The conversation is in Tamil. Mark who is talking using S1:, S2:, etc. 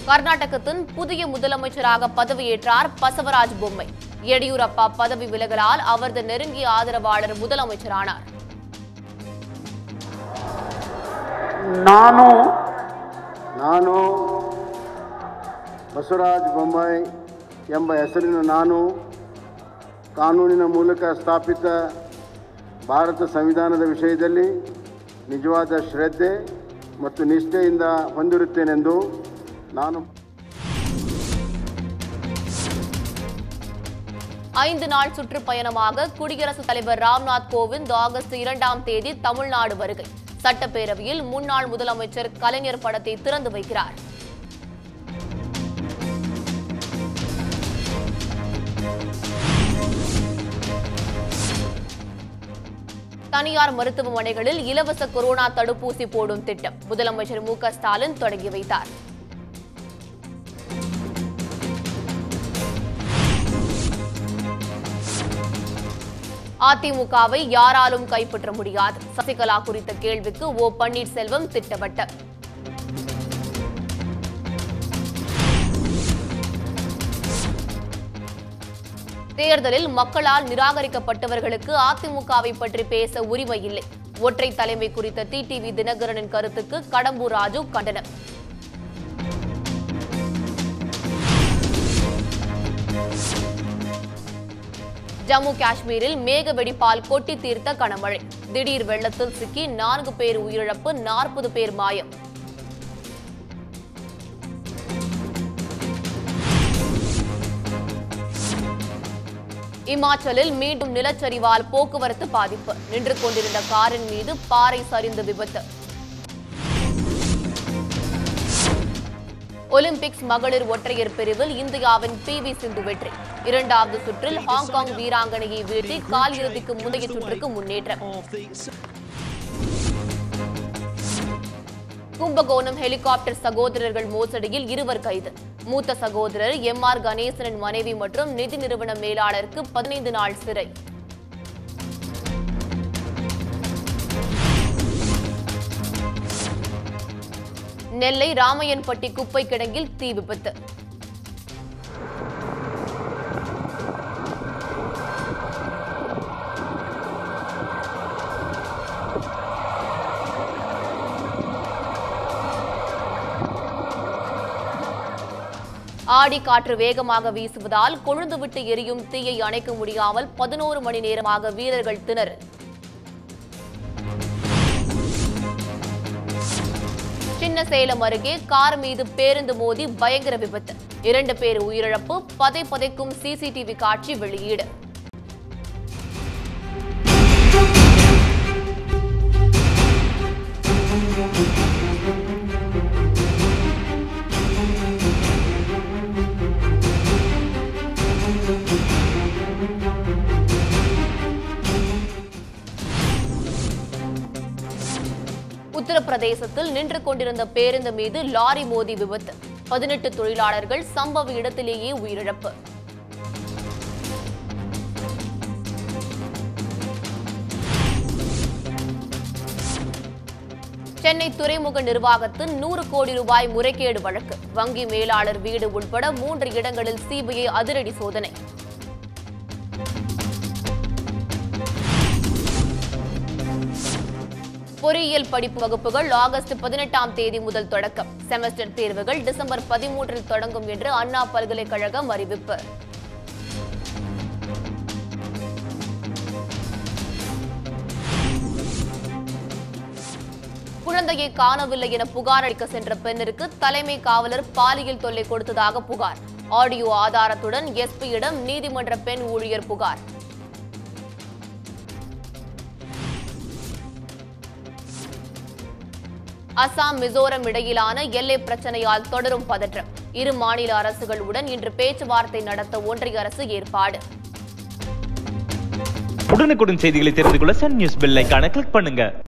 S1: கர்நாடகத்தின் புதிய முதலமைச்சராக பதவியேற்றார் பசவராஜ் பொம்மை எடியூரப்பா பதவி விலகலால் அவரது நெருங்கிய ஆதரவாளர் முதலமைச்சரானார்
S2: ನಾನು ನಾನು ಬಸವರಾಜ ಬೊಮ್ಮಾಯಿ ಎಂಬ ಹೆಸರಿನ ನಾನು ಕಾನೂನಿನ ಮೂಲಕ ಸ್ಥಾಪಿತ ಭಾರತ ಸಂವಿಧಾನದ ವಿಷಯದಲ್ಲಿ ನಿಜವಾದ ಶ್ರದ್ಧೆ ಮತ್ತು ನಿಷ್ಠೆಯಿಂದ ಹೊಂದಿರುತ್ತೇನೆಂದು ನಾನು
S1: ஐந்து நாள் சுற்றுப்பயணமாக குடியரசுத் தலைவர் ராம்நாத் கோவிந்த் ஆகஸ்ட் இரண்டாம் தேதி தமிழ்நாடு வருகை சட்டப்பேரவையில் முன்னாள் முதலமைச்சர் கலைஞர் படத்தை திறந்து வைக்கிறார் தனியார் மருத்துவமனைகளில் இலவச கொரோனா தடுப்பூசி போடும் திட்டம் முதலமைச்சர் மு க ஸ்டாலின் தொடங்கி வைத்தார் அதிமுகவை யாராலும் கைப்பற்ற முடியாது சசிகலா குறித்த கேள்விக்கு ஓ பன்னீர்செல்வம் திட்டவட்டம் தேர்தலில் மக்களால் நிராகரிக்கப்பட்டவர்களுக்கு அதிமுகவை பற்றி பேச உரிமை இல்லை ஒற்றை தலைமை குறித்த டிடிவி தினகரனின் கருத்துக்கு கடம்பூர் ராஜு கண்டனம் ஜம்மு காஷ்மீரில் மேக வெடிப்பால் கொட்டி தீர்த்த கனமழை திடீர் வெள்ளத்தில் சிக்கி நான்கு பேர் உயிரிழப்பு நாற்பது பேர் மாயம் இமாச்சலில் மீண்டும் நிலச்சரிவால் போக்குவரத்து பாதிப்பு நின்று கொண்டிருந்த காரின் மீது பாறை சரிந்து விபத்து ஒலிம்பிக்ஸ் மகளிர் ஒற்றையர் பிரிவில் இந்தியாவின் பி வி சிந்து வெற்றி இரண்டாவது சுற்றில் ஹாங்காங் வீராங்கனையை வீழ்த்தி கால் இறுதிக்கு முந்தைய சுற்றுக்கு முன்னேற்றம் கும்பகோணம் ஹெலிகாப்டர் சகோதரர்கள் மோசடியில் இருவர் கைது மூத்த சகோதரர் எம் ஆர் கணேசனின் மனைவி மற்றும் நிதி நிறுவன மேலாளருக்கு பதினைந்து நாள் சிறை நெல்லை ராமையன்பட்டி குப்பை கிடங்கில் தீ விபத்து ஆடி காற்று வேகமாக வீசுவதால் கொழுந்துவிட்டு எரியும் தீயை அணைக்க முடியாமல் பதினோரு மணி நேரமாக வீரர்கள் திணறல் சின்ன சேலம் அருகே கார் மீது பேருந்து மோதி பயங்கர விபத்து இரண்டு பேர் உயிரிழப்பு பதை பதைக்கும் சிசிடிவி காட்சி வெளியீடு உத்தரப்பிரதேசத்தில் நின்று கொண்டிருந்த பேருந்து மீது லாரி மோதி விபத்து பதினெட்டு தொழிலாளர்கள் சம்பவ இடத்திலேயே உயிரிழப்பு சென்னை துறைமுக நிர்வாகத்தின் நூறு கோடி ரூபாய் முறைகேடு வழக்கு வங்கி மேலாளர் வீடு உட்பட மூன்று இடங்களில் சிபிஐ அதிரடி சோதனை பொறியியல் படிப்பு வகுப்புகள் ஆகஸ்ட் பதினெட்டாம் தேதி முதல் தொடக்கம் செமஸ்டர் தேர்வுகள் டிசம்பர் பதிமூன்றில் தொடங்கும் என்று அண்ணா பல்கலைக்கழகம் அறிவிப்பு குழந்தையை காணவில்லை என புகார் அளிக்க சென்ற பெண்ணிற்கு தலைமை காவலர் பாலியல் தொல்லை கொடுத்ததாக புகார் ஆடியோ ஆதாரத்துடன் எஸ்பியிடம் நீதிமன்ற பெண் ஊழியர் புகார் அசாம் மிசோரம் இடையிலான எல்லை பிரச்சனையால் தொடரும் பதற்றம் இரு மாநில அரசுகளுடன் இன்று பேச்சுவார்த்தை நடத்த ஒன்றிய அரசு ஏற்பாடு
S3: உடனுக்குடன் செய்திகளை தெரிந்து கொள்ள சன் நியூஸ் பெல் ஐகானை கிளிக் பண்ணுங்க